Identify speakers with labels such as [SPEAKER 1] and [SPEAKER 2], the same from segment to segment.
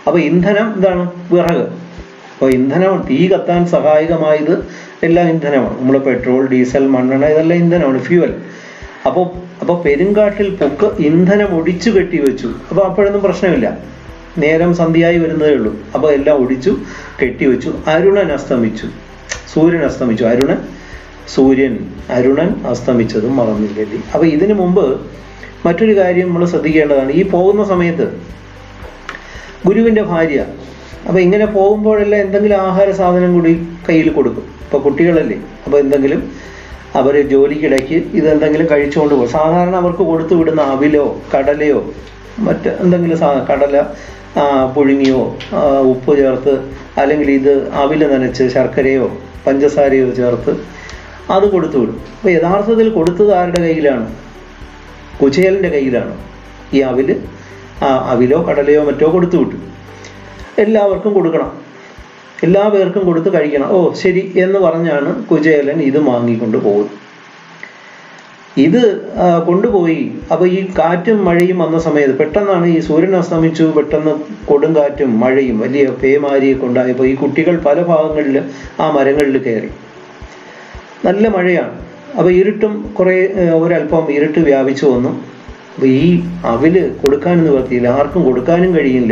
[SPEAKER 1] അപ്പൊ ഇന്ധനം എന്താണ് വിറക് അപ്പോൾ ഇന്ധനം തീ കത്താൻ സഹായകമായത് എല്ലാം ഇന്ധനമാണ് നമ്മൾ പെട്രോൾ ഡീസൽ മണ്ണെണ്ണ ഇതെല്ലാം ഇന്ധനമാണ് ഫ്യൂവൽ അപ്പോൾ അപ്പോൾ പെരുങ്കാട്ടിൽ പൊക്ക് ഇന്ധനം ഒടിച്ചു കെട്ടി വെച്ചു അപ്പോൾ അപ്പോഴൊന്നും പ്രശ്നമില്ല നേരം സന്ധ്യയായി വരുന്നതേ ഉള്ളൂ അപ്പോൾ എല്ലാം ഒടിച്ചു കെട്ടിവെച്ചു അരുണൻ അസ്തമിച്ചു സൂര്യൻ അസ്തമിച്ചു അരുണൻ സൂര്യൻ അരുണൻ അസ്തമിച്ചതും മറന്നില്ലേ അപ്പൊ ഇതിനു മുമ്പ് മറ്റൊരു കാര്യം നമ്മൾ ശ്രദ്ധിക്കേണ്ടതാണ് ഈ പോകുന്ന സമയത്ത് ഗുരുവിന്റെ ഭാര്യ അപ്പൊ ഇങ്ങനെ പോകുമ്പോഴെല്ലാം എന്തെങ്കിലും ആഹാര സാധനം കൂടി കയ്യിൽ കൊടുക്കും ഇപ്പൊ കുട്ടികളല്ലേ അപ്പൊ എന്തെങ്കിലും അവര് ജോലിക്കിടയ്ക്ക് ഇതെന്തെങ്കിലും കഴിച്ചുകൊണ്ട് പോകും സാധാരണ അവർക്ക് കൊടുത്തു വിടുന്ന അവിലോ കടലയോ മറ്റ് എന്തെങ്കിലും സാ കടല ആ, പുഴുങ്ങിയോ ആ, ഉപ്പ് ചേർത്ത് അല്ലെങ്കിൽ ഇത് അവില് നനച്ച് ശർക്കരയോ പഞ്ചസാരയോ ചേർത്ത് അത് കൊടുത്തു വിടും അപ്പൊ യഥാർത്ഥത്തിൽ കൊടുത്തത് ആരുടെ കയ്യിലാണ് കുചേലന്റെ കയ്യിലാണ് ഈ അവില് ആ അവിലോ കടലയോ മറ്റോ കൊടുത്തു വിട്ടു എല്ലാവർക്കും കൊടുക്കണം എല്ലാ പേർക്കും കൊടുത്ത് കഴിക്കണം ഓ ശരി എന്ന് പറഞ്ഞാണ് കുചേലൻ ഇത് വാങ്ങിക്കൊണ്ട് പോകുന്നത് ഇത് ആ, കൊണ്ടുപോയി അപ്പൊ ഈ കാറ്റും മഴയും വന്ന സമയത്ത് പെട്ടെന്നാണ് ഈ സൂര്യൻ അസ്തമിച്ചു പെട്ടെന്ന് കൊടുങ്കാറ്റും മഴയും വലിയ പേമാരിയൊക്കെ ഉണ്ടായപ്പോൾ ഈ കുട്ടികൾ പല ഭാഗങ്ങളിൽ ആ മരങ്ങളിൽ കയറി നല്ല മഴയാണ് അപ്പൊ ഇരുട്ടും കുറെ ഏഹ്, ഒരല്പം ഇരുട്ട് വ്യാപിച്ചു വന്നു അപ്പൊ ഈ അവില് കൊടുക്കാനും നിവർത്തിയില്ല ആർക്കും കൊടുക്കാനും കഴിയില്ല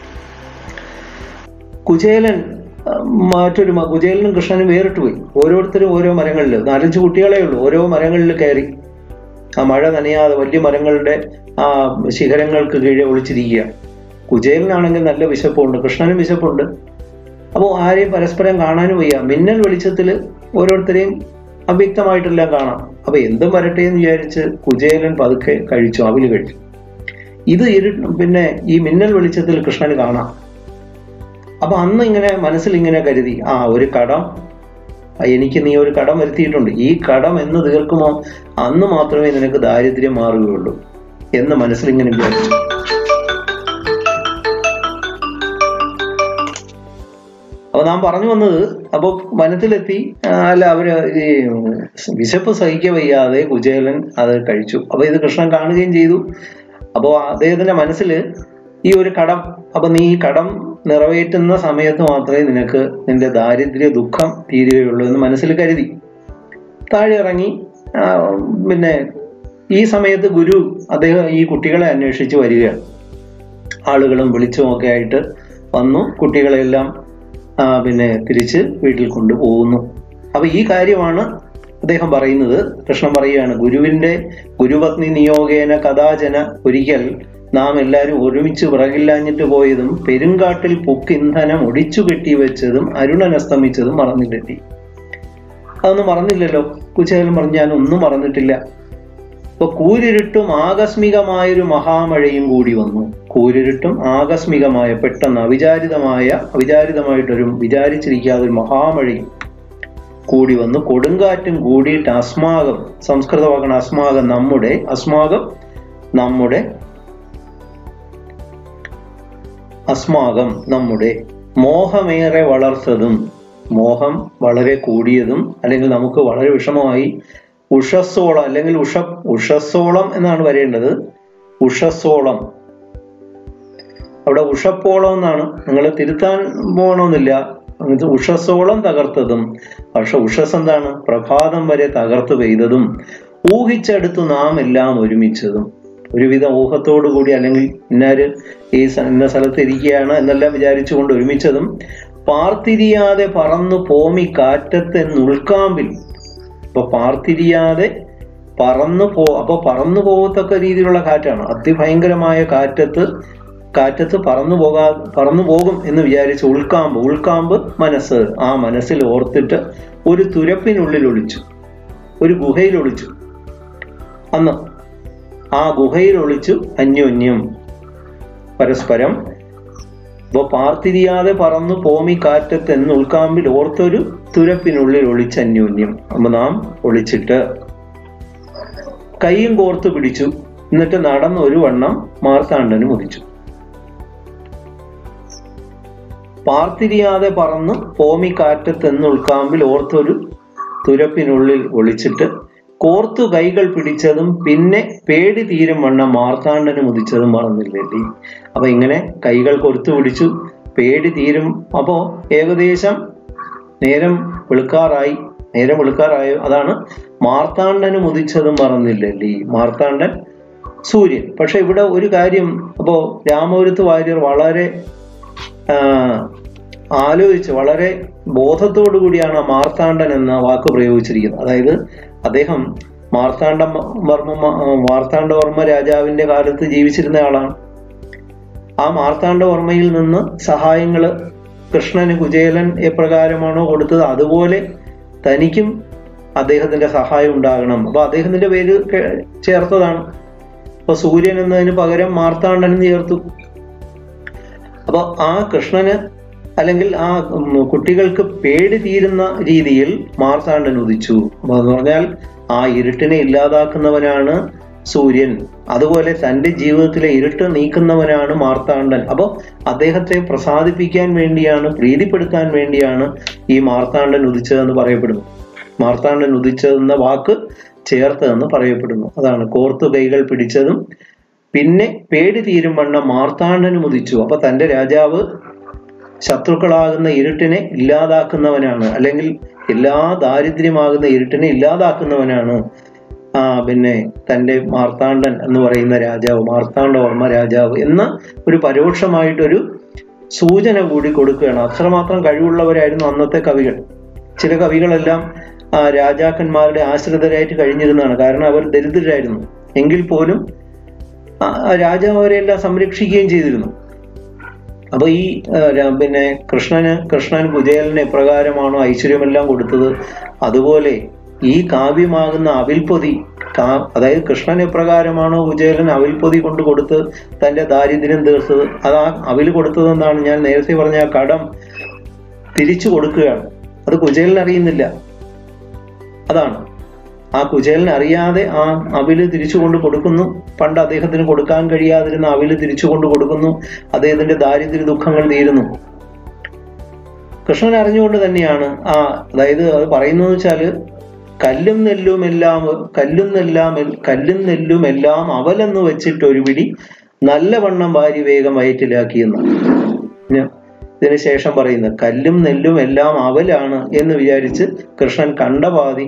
[SPEAKER 1] കുചേലൻ ആ, മറ്റൊരു മ- കുചേലനും കൃഷ്ണനും വേറിട്ട് പോയി ഓരോരുത്തരും ഓരോ മരങ്ങളിൽ നാലഞ്ച് കുട്ടികളെ ഉള്ളൂ ഓരോ മരങ്ങളിൽ കയറി ആ മഴ നനയാതെ വലിയ മരങ്ങളുടെ ആ ശിഖരങ്ങൾക്ക് കീഴെ ഒളിച്ചിരിക്കുക കുചേലനാണെങ്കിൽ നല്ല വിശപ്പുണ്ട് കൃഷ്ണനും വിശപ്പുണ്ട് അപ്പോൾ ആരെയും പരസ്പരം കാണാനും വയ്യ മിന്നൽ വെളിച്ചത്തിൽ ഓരോരുത്തരെയും അവ്യക്തമായിട്ടെല്ലാം കാണാം അപ്പൊ എന്തും വരട്ടെ എന്ന് വിചാരിച്ച് കുചേലൻ പതുക്കെ കഴിച്ചു അവില് കഴിച്ചു ഇത് ഇരു പിന്നെ ഈ മിന്നൽ വെളിച്ചത്തിൽ കൃഷ്ണന് കാണാം അപ്പൊ അന്ന് ഇങ്ങനെ മനസ്സിൽ ഇങ്ങനെ കരുതി ആ ഒരു കടം ആ, എനിക്ക് നീ ഒരു കടം വരുത്തിയിട്ടുണ്ട് ഈ കടം എന്ന് തീർക്കുമോ അന്ന് മാത്രമേ നിനക്ക് ദാരിദ്ര്യം മാറുകയുള്ളൂ എന്ന് മനസ്സിൽ ഇങ്ങനെ വിചാരിച്ചു അപ്പൊ നാം പറഞ്ഞു വന്നത് അപ്പൊ വനത്തിലെത്തി ആ, അല്ല അവര് ഈ വിശപ്പ് സഹിക്ക വയ്യാതെ കുചേലൻ അത് കഴിച്ചു അപ്പൊ ഇത് കൃഷ്ണൻ കാണുകയും ചെയ്തു അപ്പോ അദ്ദേഹത്തിന്റെ മനസ്സിൽ ഈ ഒരു കടം അപ്പൊ നീ ഈ കടം നിറവേറ്റുന്ന സമയത്ത് മാത്രമേ നിനക്ക് നിന്റെ ദാരിദ്ര്യ ദുഃഖം തീരുകയുള്ളൂ എന്ന് മനസ്സിൽ കരുതി താഴെ ഇറങ്ങി ആ, പിന്നെ ഈ സമയത്ത് ഗുരു അദ്ദേഹം ഈ കുട്ടികളെ അന്വേഷിച്ച് വരികയാണ് ആളുകളും വിളിച്ചും ഒക്കെ ആയിട്ട് വന്നു കുട്ടികളെല്ലാം ആ, പിന്നെ തിരിച്ച് വീട്ടിൽ കൊണ്ടുപോകുന്നു അപ്പൊ ഈ കാര്യമാണ് അദ്ദേഹം പറയുന്നത് കൃഷ്ണൻ പറയുകയാണ് ഗുരുവിന്റെ ഗുരുപത്നി നിയോഗേന കഥാചന ഒരിക്കൽ നാം എല്ലാവരും ഒരുമിച്ച് വിറകില്ലാഞ്ഞിട്ട് പോയതും പെരുങ്കാട്ടിൽ പൊക്കിന്ധനം ഒടിച്ചു കെട്ടി വെച്ചതും അരുണൻ അസ്തമിച്ചതും മറന്നില്ലെത്തി അതൊന്നും മറന്നില്ലല്ലോ കുചേലൻ പറഞ്ഞു ഞാൻ ഒന്നും മറന്നിട്ടില്ല ഇപ്പൊ കൂരിരുട്ടും ആകസ്മികമായൊരു മഹാമഴയും കൂടി വന്നു കൂരിരുട്ടും ആകസ്മികമായ പെട്ടെന്ന് അവിചാരിതമായ അവിചാരിതമായിട്ടൊരു വിചാരിച്ചിരിക്കാതെ ഒരു മഹാമഴയും കൂടി വന്നു കൊടുങ്കാറ്റും കൂടിയിട്ട് അസ്മാകം സംസ്കൃത വാക്കാണ് അസ്മാകം നമ്മുടെ അസ്മാകം നമ്മുടെ അസ്മാകം നമ്മുടെ മോഹമേറെ വളർത്തതും മോഹം വളരെ കൂടിയതും അല്ലെങ്കിൽ നമുക്ക് വളരെ വിഷമമായി ഉഷസ്സോളം അല്ലെങ്കിൽ ഉഷ ഉഷസ്സോളം എന്നാണ് വരേണ്ടത് ഉഷസ്സോളം അവിടെ ഉഷപ്പോളം എന്നാണ് നിങ്ങൾ തിരുത്താൻ പോകണമെന്നില്ല ഇത് ഉഷസ്സോളം തകർത്തതും പക്ഷെ ഉഷസ് എന്താണ് പ്രഭാതം വരെ തകർത്തു പെയ്തതും ഊഹിച്ചെടുത്തു നാം എല്ലാം ഒരുമിച്ചതും ഒരുവിധ ഊഹത്തോടു കൂടി അല്ലെങ്കിൽ ഇന്നാര് ഈ സ- ഇന്ന സ്ഥലത്ത് ഇരിക്കുകയാണ് എന്നെല്ലാം വിചാരിച്ചുകൊണ്ട് ഒരുമിച്ചതും പാർത്തിരിയാതെ പറന്നു പോമി കാറ്റത്തെന്നുൾക്കാമ്പിൽ അപ്പൊ പാർത്തിരിയാതെ പറന്നു പോ അപ്പൊ പറന്നു പോകത്തക്ക രീതിയിലുള്ള കാറ്റാണ് അതിഭയങ്കരമായ കാറ്റത്ത് കാറ്റത്ത് പറന്നു പോകാ പറന്നു പോകും എന്ന് വിചാരിച്ച് ഉൾക്കാമ്പ് ഉൾക്കാമ്പ് മനസ്സ് ആ മനസ്സിൽ ഓർത്തിട്ട് ഒരു തുരപ്പിനുള്ളിൽ ഒളിച്ചു ഒരു ഗുഹയിൽ ഒളിച്ചു അന്ന് ആ ഗുഹയിൽ ഒളിച്ചു അന്യോന്യം പരസ്പരം ഇപ്പൊ പാർത്തിരിയാതെ പറന്നു പോമി കാറ്റത്ത് എന്ന് ഉൾക്കാമ്പിൽ ഓർത്തൊരു തുരപ്പിനുള്ളിൽ ഒളിച്ച അന്യോന്യം അപ്പൊ നാം ഒളിച്ചിട്ട് കൈയും കോർത്തു പിടിച്ചു എന്നിട്ട് നടന്ന് ഒരു വണ്ണം മാർത്താണ്ഡന് മുതിച്ചു പാർത്തിരിയാതെ പറന്ന് പോമി കാറ്റത്ത് എന്ന് ഉൾക്കാമ്പിൽ ഓർത്തൊരു തുരപ്പിനുള്ളിൽ ഒളിച്ചിട്ട് കോർത്തു കൈകൾ പിടിച്ചതും പിന്നെ പേടി തീരും വണ്ണം മാർത്താണ്ഡന് മുതിച്ചതും മറന്നില്ലേണ്ടി അപ്പൊ ഇങ്ങനെ കൈകൾ കൊരുത്തു പിടിച്ചു പേടി തീരും അപ്പോ ഏകദേശം നേരം വെളുക്കാറായി നേരം വെളുക്കാറായോ അതാണ് മാർത്താണ്ഡന് മുതിച്ചതും മറന്നില്ലല്ലേ മാർത്താണ്ഡൻ സൂര്യൻ പക്ഷെ ഇവിടെ ഒരു കാര്യം അപ്പോ രാമപുരത്ത് വാര്യർ വളരെ ആ, ആലോചിച്ച് വളരെ ബോധത്തോടു കൂടിയാണ് ആ മാർത്താണ്ഡൻ എന്ന വാക്ക് പ്രയോഗിച്ചിരിക്കുന്നത് അതായത് അദ്ദേഹം മാർത്താണ്ഡ വർമ്മ മാർത്താണ്ഡവർമ്മ രാജാവിന്റെ കാലത്ത് ജീവിച്ചിരുന്ന ആളാണ് ആ മാർത്താണ്ഡവർമ്മയിൽ നിന്ന് സഹായങ്ങള് കൃഷ്ണന് കുചേലൻ എപ്രകാരമാണോ കൊടുത്തത് അതുപോലെ തനിക്കും അദ്ദേഹത്തിന്റെ സഹായം ഉണ്ടാകണം അപ്പൊ അദ്ദേഹത്തിന്റെ പേര് കേ- ചേർത്തതാണ് അപ്പൊ സൂര്യൻ എന്നതിന് പകരം മാർത്താണ്ഡൻ എന്ന് ചേർത്തു അപ്പൊ ആ കൃഷ്ണന് അല്ലെങ്കിൽ ആ ഉം, കുട്ടികൾക്ക് പേടി തീരുന്ന രീതിയിൽ മാർത്താണ്ഡൻ ഉദിച്ചു അപ്പൊ എന്ന് പറഞ്ഞാൽ ആ ഇരുട്ടിനെ ഇല്ലാതാക്കുന്നവനാണ് സൂര്യൻ അതുപോലെ തന്റെ ജീവിതത്തിലെ ഇരുട്ട് നീക്കുന്നവനാണ് മാർത്താണ്ഡൻ അപ്പോൾ അദ്ദേഹത്തെ പ്രസാദിപ്പിക്കാൻ വേണ്ടിയാണ് പ്രീതിപ്പെടുത്താൻ വേണ്ടിയാണ് ഈ മാർത്താണ്ഡൻ ഉദിച്ചതെന്ന് പറയപ്പെടുന്നു മാർത്താണ്ഡൻ ഉദിച്ചതെന്ന വാക്ക് ചേർത്തതെന്ന് പറയപ്പെടുന്നു അതാണ് കോർത്തു കൈകൾ പിടിച്ചതും പിന്നെ പേടി തീരും വണ്ണം മാർത്താണ്ഡന് മുതിച്ചു അപ്പൊ തന്റെ രാജാവ് ശത്രുക്കളാകുന്ന ഇരുട്ടിനെ ഇല്ലാതാക്കുന്നവനാണ് അല്ലെങ്കിൽ എല്ലാ ദാരിദ്ര്യമാകുന്ന ഇരുട്ടിനെ ഇല്ലാതാക്കുന്നവനാണ് ആ പിന്നെ തന്റെ മാർത്താണ്ഡൻ എന്ന് പറയുന്ന രാജാവ് മാർത്താണ്ഡവർമ്മ രാജാവ് എന്ന ഒരു പരോക്ഷമായിട്ടൊരു സൂചന കൂടി കൊടുക്കുകയാണ് അത്രമാത്രം കഴിവുള്ളവരായിരുന്നു അന്നത്തെ കവികൾ ചില കവികളെല്ലാം ആ, രാജാക്കന്മാരുടെ ആശ്രിതരായിട്ട് കഴിഞ്ഞിരുന്നതാണ് കാരണം അവർ ദരിദ്രരായിരുന്നു എങ്കിൽ പോലും ആ, ആ രാജാവ് അവരെല്ലാം സംരക്ഷിക്കുകയും ചെയ്തിരുന്നു അപ്പൊ ഈ ആ, ര- പിന്നെ കൃഷ്ണന് കൃഷ്ണൻ കുചേലന് എപ്രകാരമാണോ ഐശ്വര്യമെല്ലാം കൊടുത്തത് അതുപോലെ ഈ കാവ്യമാകുന്ന അവിൽപ്പൊതി കാ അതായത് കൃഷ്ണൻ എപ്രകാരമാണോ കുചേലൻ അവിൽപ്പൊതി കൊണ്ട് കൊടുത്ത് തന്റെ ദാരിദ്ര്യം തീർത്തത് അത് ആ അവിൽ കൊടുത്തതെന്നാണ് ഞാൻ നേരത്തെ പറഞ്ഞ ആ കടം തിരിച്ചു കൊടുക്കുകയാണ് അത് കുചേലൻ അറിയുന്നില്ല അതാണ് ആ കുചേലൻ അറിയാതെ ആ അവില് തിരിച്ചു കൊണ്ട് കൊടുക്കുന്നു പണ്ട് അദ്ദേഹത്തിന് കൊടുക്കാൻ കഴിയാതിരുന്ന അവില് തിരിച്ചു കൊണ്ട് കൊടുക്കുന്നു അദ്ദേഹത്തിന്റെ ദാരിദ്ര്യ ദുഃഖങ്ങൾ തീരുന്നു കൃഷ്ണൻ അറിഞ്ഞുകൊണ്ട് തന്നെയാണ് ആ അതായത് അത് പറയുന്നത് വെച്ചാല് കല്ലും നെല്ലും എല്ലാം കല്ലും നെല്ലാം കല്ലും നെല്ലും എല്ലാം അവലെന്ന് വെച്ചിട്ട് ഒരു പിടി നല്ലവണ്ണം വാരി വേഗം വയറ്റിലാക്കിയെന്നാണ് പിന്നെ ഇതിന് ശേഷം പറയുന്നത് കല്ലും നെല്ലും എല്ലാം അവലാണ് എന്ന് വിചാരിച്ച് കൃഷ്ണൻ കണ്ടപാതി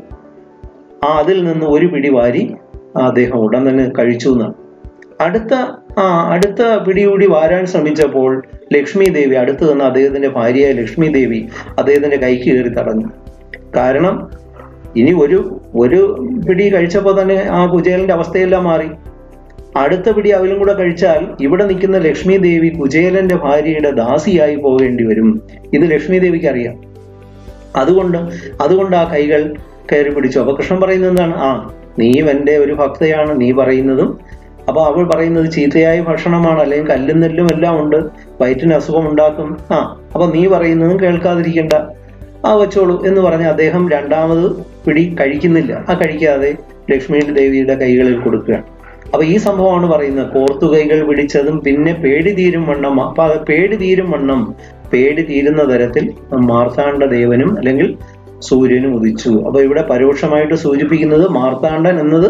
[SPEAKER 1] ആ അതിൽ നിന്ന് ഒരു പിടി വാരി ആ അദ്ദേഹം ഉടൻ തന്നെ കഴിച്ചു എന്നാണ് അടുത്ത ആ അടുത്ത പിടി കൂടി വാരാൻ ശ്രമിച്ചപ്പോൾ ലക്ഷ്മി ദേവി അടുത്ത് നിന്ന് അദ്ദേഹത്തിന്റെ ഭാര്യയായ ലക്ഷ്മി ദേവി അദ്ദേഹത്തിന്റെ കൈക്ക് കയറി തടഞ്ഞു കാരണം ഇനി ഒരു ഒരു പിടി കഴിച്ചപ്പോൾ തന്നെ ആ കുചേലന്റെ അവസ്ഥയെല്ലാം മാറി അടുത്ത പിടി അവലും കൂടെ കഴിച്ചാൽ ഇവിടെ നിൽക്കുന്ന ലക്ഷ്മി ദേവി കുചേലന്റെ ഭാര്യയുടെ ദാസിയായി പോകേണ്ടി വരും ഇത് ലക്ഷ്മി ദേവിക്ക് അറിയാം അതുകൊണ്ട് അതുകൊണ്ട് ആ കൈകൾ കയറി പിടിച്ചു അപ്പൊ കൃഷ്ണൻ പറയുന്നത് എന്താണ് ആ നീയും എൻ്റെ ഒരു ഭക്തയാണ് നീ പറയുന്നതും അപ്പൊ അവൾ പറയുന്നത് ചീത്തയായ ഭക്ഷണമാണ് അല്ലെങ്കിൽ കല്ലും നെല്ലും എല്ലാം ഉണ്ട് വയറ്റിന് അസുഖം ഉണ്ടാക്കും ആ അപ്പൊ നീ പറയുന്നതും കേൾക്കാതിരിക്കണ്ട ആ വെച്ചോളൂ എന്ന് പറഞ്ഞ് അദ്ദേഹം രണ്ടാമത് പിടി കഴിക്കുന്നില്ല ആ കഴിക്കാതെ ലക്ഷ്മി ദേവിയുടെ കൈകളിൽ കൊടുക്കുകയാണ് അപ്പൊ ഈ സംഭവമാണ് പറയുന്നത് കോർത്തു കൈകൾ പിടിച്ചതും പിന്നെ പേടി തീരും വണ്ണം അപ്പൊ അത് പേടി തീരും വണ്ണം പേടി തീരുന്ന തരത്തിൽ മാർത്താണ്ഡ ദേവനും അല്ലെങ്കിൽ സൂര്യനും ഉദിച്ചു അപ്പൊ ഇവിടെ പരോക്ഷമായിട്ട് സൂചിപ്പിക്കുന്നത് മാർത്താണ്ഡൻ എന്നത്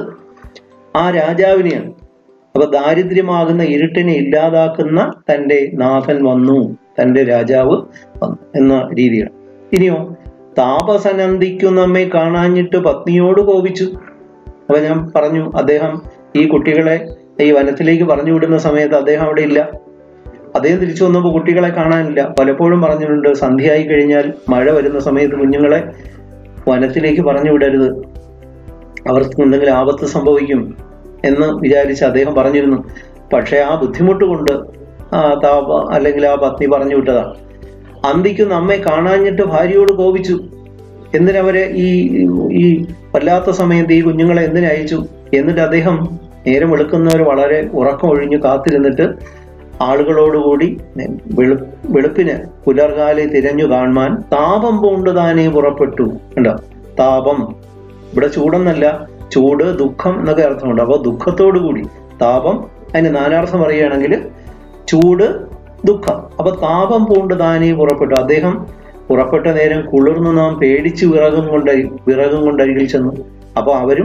[SPEAKER 1] ആ രാജാവിനെയാണ് അപ്പൊ ദാരിദ്ര്യമാകുന്ന ഇരുട്ടിനെ ഇല്ലാതാക്കുന്ന തന്റെ നാഥൻ വന്നു തന്റെ രാജാവ് വന്നു എന്ന രീതിയാണ് ഇനിയോ താപസനന്ദിക്കു നമ്മെ കാണാഞ്ഞിട്ട് പത്നിയോട് കോപിച്ചു അപ്പൊ ഞാൻ പറഞ്ഞു അദ്ദേഹം ഈ കുട്ടികളെ ഈ വനത്തിലേക്ക് പറഞ്ഞു വിടുന്ന സമയത്ത് അദ്ദേഹം അവിടെ ഇല്ല അദ്ദേഹം തിരിച്ചു വന്നപ്പോൾ കുട്ടികളെ കാണാനില്ല പലപ്പോഴും പറഞ്ഞിട്ടുണ്ട് സന്ധ്യയായി കഴിഞ്ഞാൽ മഴ വരുന്ന സമയത്ത് കുഞ്ഞുങ്ങളെ വനത്തിലേക്ക് പറഞ്ഞു വിടരുത് അവർക്ക് എന്തെങ്കിലും ആപത്ത് സംഭവിക്കും എന്ന് വിചാരിച്ച് അദ്ദേഹം പറഞ്ഞിരുന്നു പക്ഷെ ആ ബുദ്ധിമുട്ട് കൊണ്ട് ആ താപ അല്ലെങ്കിൽ ആ പത്നി പറഞ്ഞു വിട്ടതാണ് അന്തിക്ക് നമ്മെ കാണാഞ്ഞിട്ട് ഭാര്യയോട് കോപിച്ചു എന്തിനവരെ ഈ ഈ വല്ലാത്ത സമയത്ത് ഈ കുഞ്ഞുങ്ങളെ എന്തിനു അയച്ചു എന്നിട്ട് അദ്ദേഹം നേരം വെളുക്കുന്നവർ വളരെ ഉറക്കം ഒഴിഞ്ഞു കാത്തിരുന്നിട്ട് ആളുകളോടുകൂടി വെളു വെളുപ്പിന് പുലർകാലെ തിരഞ്ഞു കാണുവാൻ താപം പൂണ്ട് താനേ പുറപ്പെട്ടു കണ്ടോ താപം ഇവിടെ ചൂടെന്നല്ല ചൂട് ദുഃഖം എന്നൊക്കെ അർത്ഥമുണ്ട് അപ്പോൾ ദുഃഖത്തോടു കൂടി താപം അതിന് നാനാർത്ഥം പറയുകയാണെങ്കിൽ ചൂട് ദുഃഖം അപ്പൊ താപം പൂണ്ട് താനേ പുറപ്പെട്ടു അദ്ദേഹം പുറപ്പെട്ട നേരം കുളിർന്ന് നാം പേടിച്ച് വിറകും കൊണ്ട് വിറകും കൊണ്ടരികിൽ ചെന്നു അപ്പോൾ അവരും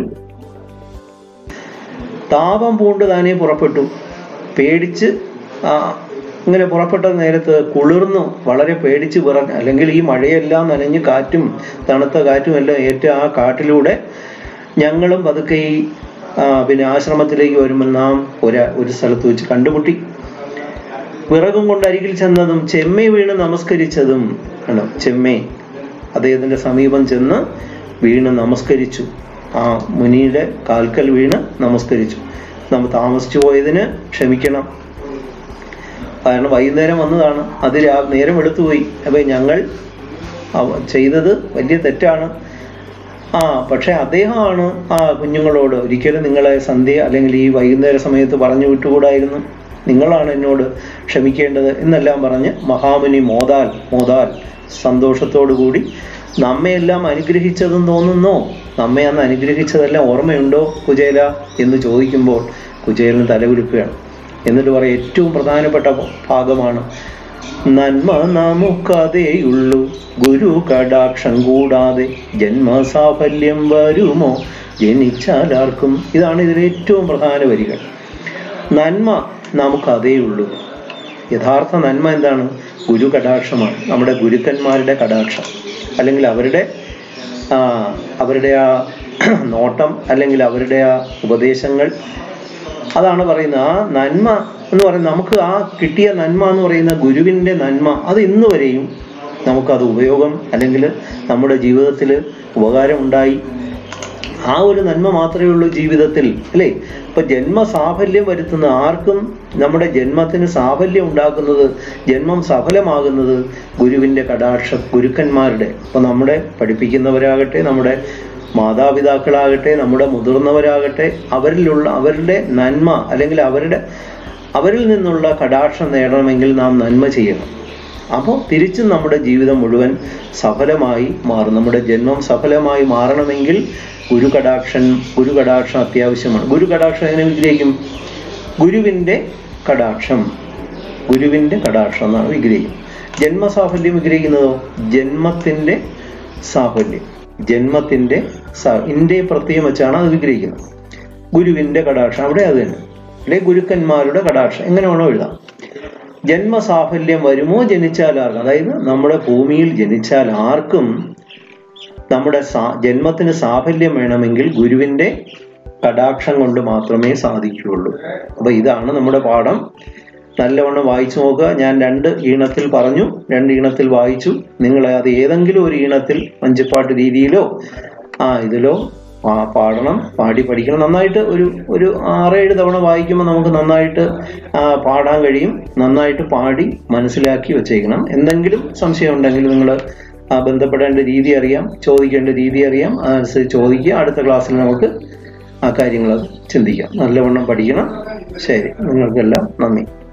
[SPEAKER 1] താപം പൂണ്ട് താനേ പുറപ്പെട്ടു പേടിച്ച് ആ, ഇങ്ങനെ പുറപ്പെട്ട നേരത്ത് കുളിർന്നു വളരെ പേടിച്ച് വിറഞ്ഞ് അല്ലെങ്കിൽ ഈ മഴയെല്ലാം നനഞ്ഞ് കാറ്റും തണുത്ത കാറ്റും എല്ലാം ഏറ്റ ആ കാട്ടിലൂടെ ഞങ്ങളും പതുക്കെ ഈ ആ, പിന്നെ ആശ്രമത്തിലേക്ക് വരുമ്പോൾ നാം ഒരു ഒരു സ്ഥലത്ത് വെച്ച് കണ്ടുമുട്ടി വിറകും കൊണ്ട് അരികിൽ ചെന്നതും ചെമ്മെ വീണ് നമസ്കരിച്ചതും ആണ് ചെമ്മെ അദ്ദേഹത്തിന്റെ സമീപം ചെന്ന് വീണ് നമസ്കരിച്ചു ആ മുനിയുടെ കാൽക്കൽ വീണ് നമസ്കരിച്ചു നമ്മൾ താമസിച്ചു പോയതിന് ക്ഷമിക്കണം കാരണം വൈകുന്നേരം വന്നതാണ് അത് രാ നേരം വെളുത്തുപോയി അപ്പൊ ഞങ്ങൾ അവ- ചെയ്തത് വലിയ തെറ്റാണ് ആ പക്ഷെ അദ്ദേഹമാണ് ആ കുഞ്ഞുങ്ങളോട് ഒരിക്കലും നിങ്ങളെ സന്ധ്യ അല്ലെങ്കിൽ ഈ വൈകുന്നേര സമയത്ത് പറഞ്ഞു വിട്ടുകൂടായിരുന്നു നിങ്ങളാണ് എന്നോട് ക്ഷമിക്കേണ്ടത് എന്നെല്ലാം പറഞ്ഞ് മഹാമുനി മോദാൽ മോദാൽ സന്തോഷത്തോടു കൂടി നമ്മയെല്ലാം അനുഗ്രഹിച്ചതെന്ന് തോന്നുന്നോ നമ്മെ അന്ന് അനുഗ്രഹിച്ചതെല്ലാം ഓർമ്മയുണ്ടോ കുചേല എന്ന് ചോദിക്കുമ്പോൾ കുചേലന് തലകുലുക്കുകയാണ് എന്നിട്ട് പറയും ഏറ്റവും പ്രധാനപ്പെട്ട ഭാഗമാണ് നന്മ നമുക്കതേയുള്ളൂ ഗുരു കടാക്ഷം കൂടാതെ ജന്മസാഫല്യം വരുമോ ജനിച്ചാലാർക്കും ഇതാണ് ഇതിലെ ഏറ്റവും പ്രധാന വരികൾ നന്മ നമുക്കതേ ഉള്ളൂ യഥാർത്ഥ നന്മ എന്താണ് ഗുരു കടാക്ഷമാണ് നമ്മുടെ ഗുരുക്കന്മാരുടെ കടാക്ഷം അല്ലെങ്കിൽ അവരുടെ ആ, അവരുടെ ആ നോട്ടം അല്ലെങ്കിൽ അവരുടെ ആ ഉപദേശങ്ങൾ അതാണ് പറയുന്നത് ആ നന്മ എന്ന് പറയുന്നത് നമുക്ക് ആ കിട്ടിയ നന്മ എന്ന് പറയുന്ന ഗുരുവിൻ്റെ നന്മ അത് ഇന്ന് വരെയും നമുക്കത് ഉപയോഗം അല്ലെങ്കിൽ നമ്മുടെ ജീവിതത്തിൽ ഉപകാരം ഉണ്ടായി ആ ഒരു നന്മ മാത്രമേ ഉള്ളൂ ജീവിതത്തിൽ അല്ലേ ഇപ്പൊ ജന്മ സാഫല്യം വരുത്തുന്ന ആർക്കും നമ്മുടെ ജന്മത്തിന് സാഫല്യം ഉണ്ടാക്കുന്നത് ജന്മം സഫലമാകുന്നത് ഗുരുവിന്റെ കടാക്ഷ ഗുരുക്കന്മാരുടെ ഇപ്പൊ നമ്മുടെ പഠിപ്പിക്കുന്നവരാകട്ടെ നമ്മുടെ മാതാപിതാക്കളാകട്ടെ നമ്മുടെ മുതിർന്നവരാകട്ടെ അവരിലുള്ള അവരുടെ നന്മ അല്ലെങ്കിൽ അവരുടെ അവരിൽ നിന്നുള്ള കടാക്ഷം നേടണമെങ്കിൽ നാം നന്മ ചെയ്യണം അപ്പോൾ തിരിച്ചും നമ്മുടെ ജീവിതം മുഴുവൻ സഫലമായി മാറും നമ്മുടെ ജന്മം സഫലമായി മാറണമെങ്കിൽ ഗുരു കടാക്ഷൻ ഗുരു കടാക്ഷം അത്യാവശ്യമാണ് ഗുരു കടാക്ഷം എങ്ങനെ വിഗ്രഹിക്കും ഗുരുവിൻ്റെ കടാക്ഷം ഗുരുവിൻ്റെ കടാക്ഷം എന്നാണ് വിഗ്രഹിക്കും ജന്മസാഫല്യം വിഗ്രഹിക്കുന്നതോ ജന്മത്തിൻ്റെ സാഫല്യം ജന്മത്തിൻ്റെ സാ ഇൻ്റെ പ്രത്യയം വെച്ചാണ് അത് വിഗ്രഹിക്കുന്നത് ഗുരുവിൻ്റെ കടാക്ഷം അവിടെ അത് തന്നെ അല്ലെ ഗുരുക്കന്മാരുടെ കടാക്ഷം എങ്ങനെ വേണോ എഴുതാം ജന്മസാഫല്യം വരുമോ ജനിച്ചാൽ ആർക്കും അതായത് നമ്മുടെ ഭൂമിയിൽ ജനിച്ചാൽ ആർക്കും നമ്മുടെ സാ ജന്മത്തിന് സാഫല്യം വേണമെങ്കിൽ ഗുരുവിന്റെ കടാക്ഷം കൊണ്ട് മാത്രമേ സാധിക്കുകയുള്ളൂ അപ്പൊ ഇതാണ് നമ്മുടെ പാഠം നല്ലവണ്ണം വായിച്ചു നോക്കുക ഞാൻ രണ്ട് ഈണത്തിൽ പറഞ്ഞു രണ്ട് ഈണത്തിൽ വായിച്ചു നിങ്ങൾ അത് ഏതെങ്കിലും ഒരു ഈണത്തിൽ മഞ്ചപ്പാട്ട് രീതിയിലോ ആ ഇതിലോ ആ പാടണം പാടി പഠിക്കണം നന്നായിട്ട് ഒരു ഒരു ആറേഴ് തവണ വായിക്കുമ്പോൾ നമുക്ക് നന്നായിട്ട് ആ, പാടാൻ കഴിയും നന്നായിട്ട് പാടി മനസ്സിലാക്കി വെച്ചേക്കണം എന്തെങ്കിലും സംശയം ഉണ്ടെങ്കിൽ നിങ്ങൾ ബന്ധപ്പെടേണ്ട രീതി അറിയാം ചോദിക്കേണ്ട രീതി അറിയാം അതനുസരിച്ച് ചോദിക്കുക അടുത്ത ക്ലാസ്സിൽ നമുക്ക് ആ കാര്യങ്ങൾ ചിന്തിക്കാം നല്ലവണ്ണം പഠിക്കണം ശരി നിങ്ങൾക്കെല്ലാം നന്ദി